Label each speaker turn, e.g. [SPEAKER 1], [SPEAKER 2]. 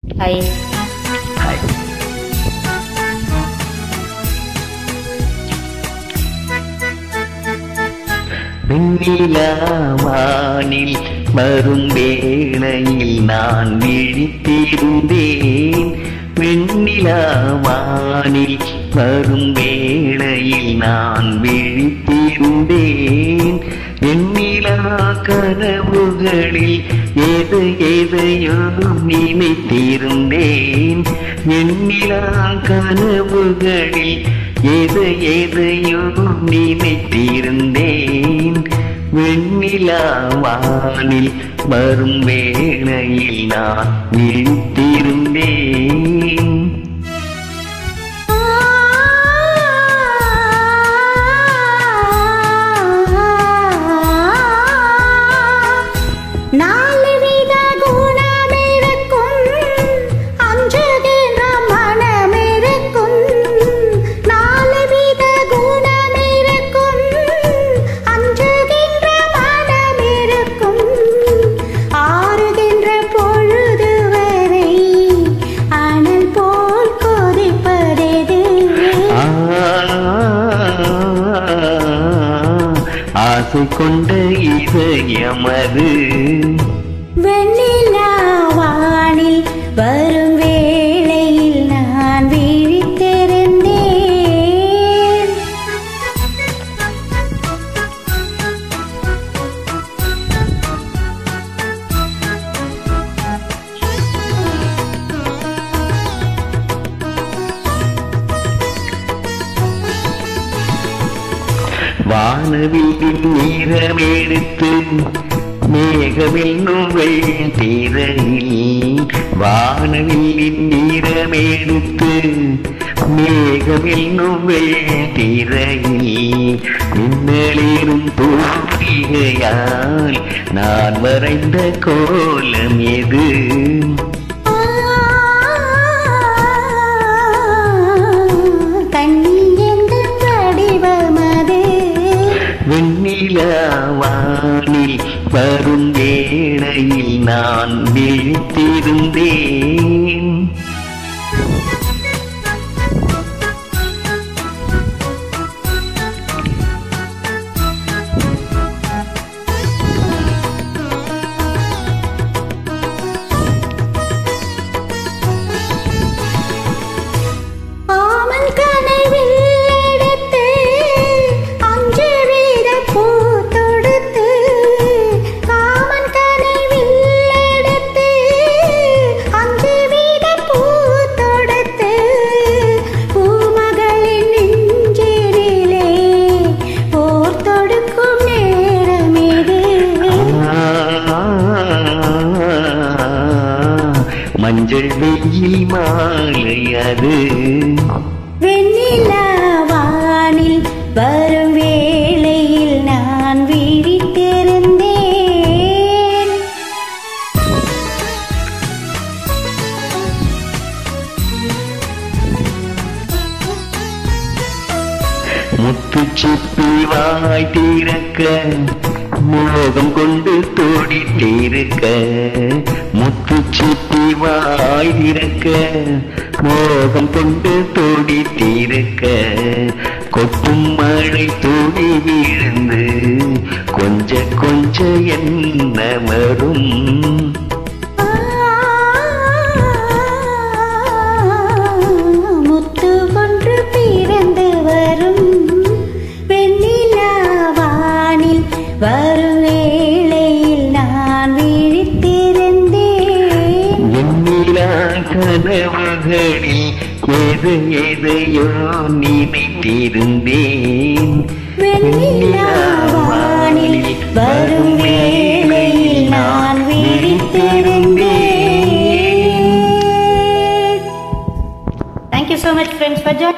[SPEAKER 1] hi
[SPEAKER 2] hi வெண்ணிலாவானில் வரும் வேளையில் நான் விழித்திருந்தேன் வெண்ணிலாவானில் வரும் வேளையில் நான் விழித்திருந்தேன் எண்ணிலா கனவுகளில் எது எதையோ நினைத்திருந்தேன் எண்ணிலா கனவுகளில் எது எதையோ நினைத்திருந்தேன் வெண்ணிலா வானில் வரும் வேளையில் நான் விழித்திருந்தேன்
[SPEAKER 1] நாலு வித குணமிருக்கும் அஞ்சுகின்ற மனமிருக்கும் நாலு வித குணமிருக்கும் அஞ்சுகின்ற மனமிருக்கும் ஆறுகின்ற பொழுது வரை அனல் போல் கொதிப்பதெது
[SPEAKER 2] ஆ, ஆசை கொண்ட இதயமது
[SPEAKER 1] வெண்ணிலா வானில் வரும் வேளையில் நான் விழித்திருந்தேன்
[SPEAKER 2] வானவில் நீரமெடுத்து மேகமென்னும் வெள்ளிரையில் வானவில் நீரமெடுத்து மேகமென்னும் வெள்ளிரையில் மின்னலேறும் தூரிகையால் நான் வரைந்த கோலம் எது
[SPEAKER 1] கண்ணில் எங்கள் வடிவமது
[SPEAKER 2] வெண்ணிலவானில் வரும் வேளையில் நான் விழித்திருந்தேன்
[SPEAKER 1] ஆமன் கனவில் எடுத்து அஞ்சு வீர பூ தொடுத்து காமன் கனவில் எடுத்து அஞ்சு வீர பூ தொடுத்து பூமகளின் நெஞ்சிலே போர் தொடுக்கும் நேரம் இது
[SPEAKER 2] மஞ்சள் வெயில் மாலை அது
[SPEAKER 1] வெண்ணிலா வானில் வரும் வேளையில் நான் விழித்திருந்தேன்
[SPEAKER 2] முத்துச்சிப்பி வாய் திறக்க மோகம் கொண்டு தோடிட்டிருக்க முத்துச்சிப்பி வாய் திறக்க மோகம் கொண்டு தோடிட்டிருக்க கொட்டும் மழை தூடி விழுந்து கொஞ்ச கொஞ்ச என்ன வரும்
[SPEAKER 1] முத்து ஒன்று பிறந்து வரும் வெண்ணிலா வானில் வரும் வேளையில் நான் விழித்திருந்தேன்
[SPEAKER 2] எண்ணிலா கனவுகளில் எது எதையோ நினைத்திருந்தேன்
[SPEAKER 1] வெண்ணிலா வானில் வரும் வேளையில் நான் விழித்திருந்தேன் thank you so much friends for